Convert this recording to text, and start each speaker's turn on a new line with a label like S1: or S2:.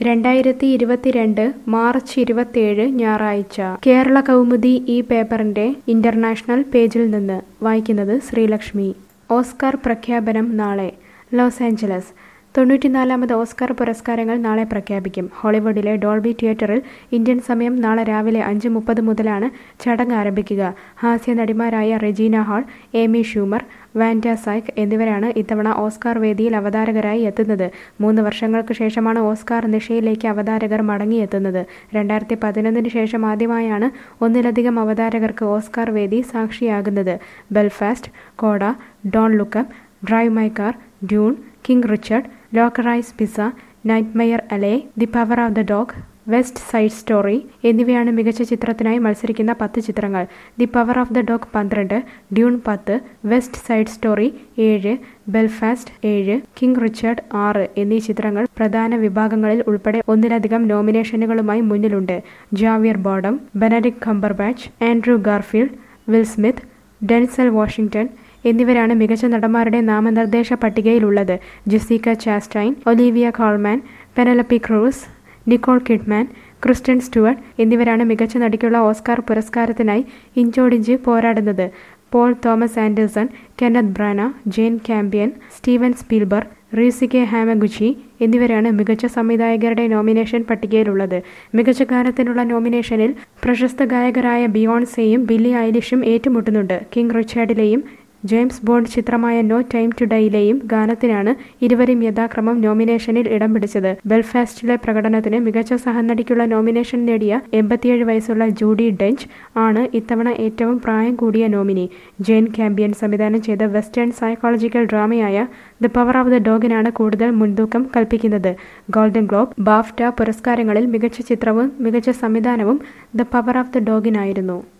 S1: രണ്ടായിരത്തി ഇരുപത്തിരണ്ട് മാർച്ച് ഇരുപത്തിയേഴ് ഞായറാഴ്ച കേരള കൗമുദി ഈ പേപ്പറിന്റെ ഇന്റർനാഷണൽ പേജിൽ നിന്ന് വായിക്കുന്നത് ശ്രീലക്ഷ്മി ഓസ്കാർ പ്രഖ്യാപനം നാളെ ലോസ് ആഞ്ചലസ് തൊണ്ണൂറ്റിനാലാമത് ഓസ്കാർ പുരസ്കാരങ്ങൾ നാളെ പ്രഖ്യാപിക്കും ഹോളിവുഡിലെ ഡോൾബി തിയേറ്ററിൽ ഇന്ത്യൻ സമയം നാളെ രാവിലെ അഞ്ച് മുപ്പത് മുതലാണ് ചടങ്ങ് ആരംഭിക്കുക ഹാസ്യ നടിമാരായ Regina Hall Amy Schumer Wanda Sykes എന്നിവരാണ് ഇത്തവണ ഓസ്കാർ വേദിയിൽ അവതാരകരായി എത്തുന്നത് മൂന്ന് വർഷങ്ങൾക്ക് ശേഷമാണ് ഓസ്കാർ നിഷയിലേക്ക് അവതാരകർ മടങ്ങിയെത്തുന്നത് രണ്ടായിരത്തി പതിനൊന്നിന് ശേഷം ആദ്യമായാണ് ഒന്നിലധികം അവതാരകർക്ക് ഓസ്കാർ വേദി സാക്ഷിയാകുന്നത് Belfast CODA Don't Look Up Drive My Car Dune King Richard Licorice Pizza Nightmare Alley the Power of the Dog West Side Story എന്നിവയാണ് മികച്ച ചിത്രത്തിനായി മത്സരിക്കുന്ന പത്ത് ചിത്രങ്ങൾ the Power of the Dog പന്ത്രണ്ട് ഡ്യൂൺ പത്ത് വെസ്റ്റ് സൈഡ് സ്റ്റോറി ഏഴ് Belfast ഏഴ് കിങ് റിച്ചർഡ് ആറ് എന്നീ ചിത്രങ്ങൾ പ്രധാന വിഭാഗങ്ങളിൽ ഉൾപ്പെടെ ഒന്നിലധികം നോമിനേഷനുകളുമായി മുന്നിലുണ്ട് Javier Bardem Benedict Cumberbatch Andrew Garfield Will Smith Denzel Washington എന്നിവരാണ് മികച്ച നടന്മാരുടെ നാമനിർദ്ദേശ പട്ടികയിലുള്ളത് Jessica Chastain Olivia Colman Penelope Cruz Nicole Kidman Kristen Stewart എന്നിവരാണ് മികച്ച നടിക്കുള്ള ഓസ്കാർ പുരസ്കാരത്തിനായി ഇഞ്ചോടിഞ്ച് പോരാടുന്നത് Paul Thomas Anderson Kenneth Branagh Jane Campion Steven Spielberg Ryusuke Hamaguchi എന്നിവരാണ് മികച്ച സംവിധായകരുടെ നോമിനേഷൻ പട്ടികയിലുള്ളത് മികച്ച ഗാനത്തിനുള്ള നോമിനേഷനിൽ പ്രശസ്ത ഗായകരായ ബിയോൺസെയും ബില്ലി ഐലിഷും ഏറ്റുമുട്ടുന്നുണ്ട് കിങ് റിച്ചാർഡിലെയും ജെയിംസ് ബോണ്ട് ചിത്രമായ നോ ടൈം ടു ഡൈയിലെയും ഗാനത്തിനാണ് ഇരുവരും യഥാക്രമം നോമിനേഷനിൽ ഇടം പിടിച്ചത് ബെൽഫാസ്റ്റിലെ പ്രകടനത്തിന് മികച്ച സഹനടിക്കുള്ള നോമിനേഷൻ നേടിയ എൺപത്തിയേഴ് വയസ്സുള്ള ജൂഡി ഡെഞ്ച് ആണ് ഇത്തവണ ഏറ്റവും പ്രായം കൂടിയ നോമിനി ജെയിൻ കാമ്പിയൻ സംവിധാനം ചെയ്ത വെസ്റ്റേൺ സൈക്കോളജിക്കൽ ഡ്രാമയായ ദ പവർ ഓഫ് ദ ഡോഗിനാണ് കൂടുതൽ മുൻതൂക്കം കൽപ്പിക്കുന്നത് ഗോൾഡൻ ഗ്ലോബ് ബാഫ്റ്റ പുരസ്കാരങ്ങളിൽ മികച്ച ചിത്രവും മികച്ച സംവിധാനവും ദ പവർ ഓഫ് ദ ഡോഗിനായിരുന്നു